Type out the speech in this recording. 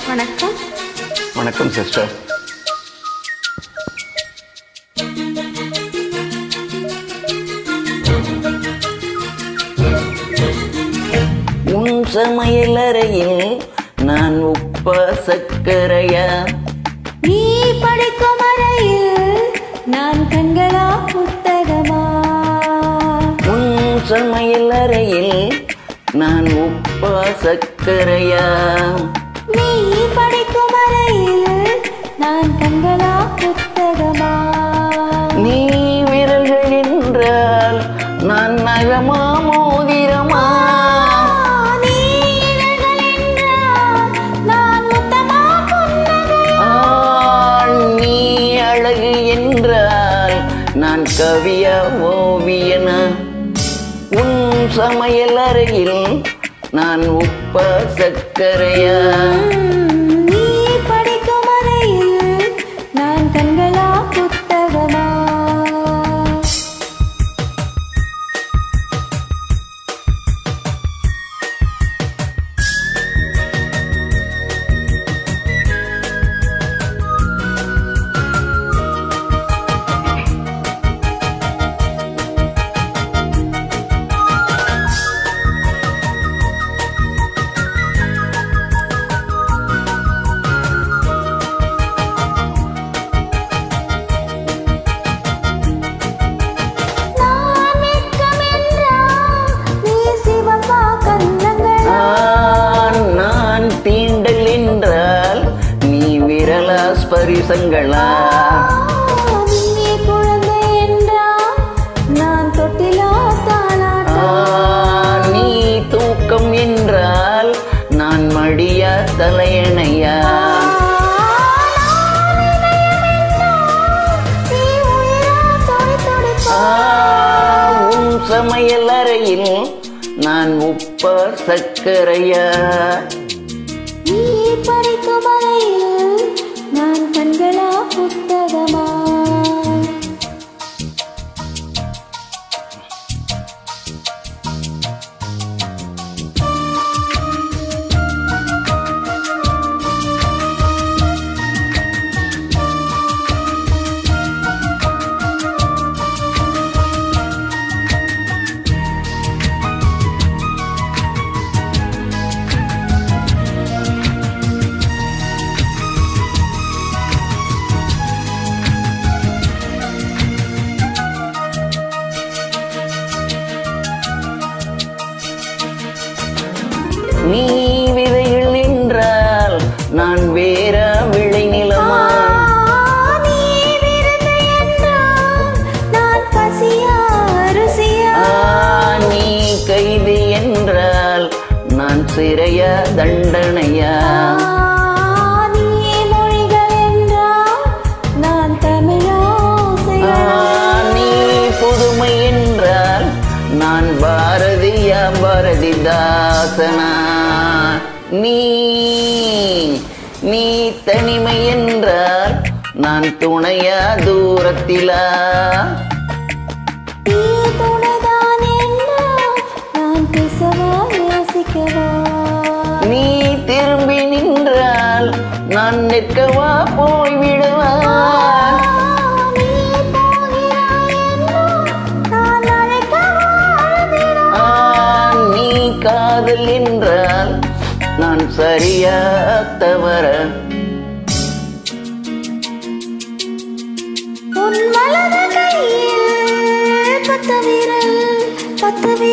வணக்கம் வணக்கம் சிஸ்டர் உன் சமையலறையில் நான் உப்ப சக்கரையா நீ படிக்கும் அறையில் நான் கண்களா புத்தகமா உன் சமையலறையில் நான் உப்ப சக்கரையா நீ படிக்கும் அறையில் நான் கண்களா புத்தகமா நீ விரல்கள் என்றால் நான் நகமா மோதிரமா நீ இதழ்கள் என்றால் நான் முத்தமா புன்னகை ஆள் நீ அழகு என்றால் நான் கவியா ஓவியனா உன் சமையல் அறையில் நான் உப்ப சக்கரையா நீ படிக்கும் அறையில் நான் கண்களா புத்தகமா நான் வெட்கம் என்றால் நீ சிவப்பா கன்னங்களா ஆண் நான் தீண்டல் என்றால் நீ விரலா ஸ்பரிசங்களா நீ குழந்தை என்றால் நான் தொட்டிலா தாளாட்டா ஆ, நீ தூக்கம் என்றால் நான் மடியா தலையணையா நீ உயிரா தொடி தொடிப்பா ஆ, உன் சமையல் அறையில் நான் உப்ப சக்கரையா நீ படிக்கும் அறையில் நான் கண்களா புத்தகமா நீ விதைகள் என்றால் நான் வேற விளை நிலமா நீ விருந்து என்றால் நான் பசியா ருசியா ஆ, நீ கைது என்றால் நான் சிறையா தண்டனையா நீ மொழிகள் என்றால் நான் தமிழா ஆ, நீ புதுமை என்றால் நான் பாரதியா பாரதிதாசனா நீ நீ தனிமை என்றால் நான் துணையா தூரத்திலா நீ துணைதான் என்றால் நான் பேசவா யோசிக்கவா நீ திரும்பி நின்றால் நான் நிற்கவா போய்விடுவா நீ போகிறாய் என்றால் நான் அழைக்கவா அழுதிடவா? ஆ, நீ காதல் என்றால் நான் சரியா தவற உன் வலது கையில் பத்து விரல் பத்து விரல்